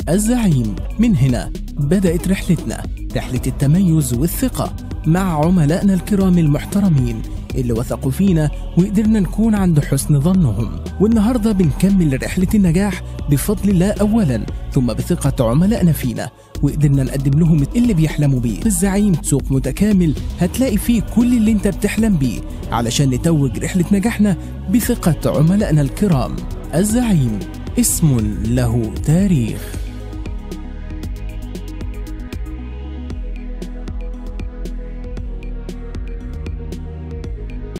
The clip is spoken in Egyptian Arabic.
الزعيم من هنا بدأت رحلتنا رحلة التميز والثقة مع عملائنا الكرام المحترمين اللي وثقوا فينا وقدرنا نكون عند حسن ظنهم والنهارده بنكمل رحلة النجاح بفضل الله أولا ثم بثقة عملائنا فينا وقدرنا نقدم لهم اللي بيحلموا بيه الزعيم سوق متكامل هتلاقي فيه كل اللي انت بتحلم بيه علشان نتوج رحلة نجاحنا بثقة عملائنا الكرام الزعيم اسم له تاريخ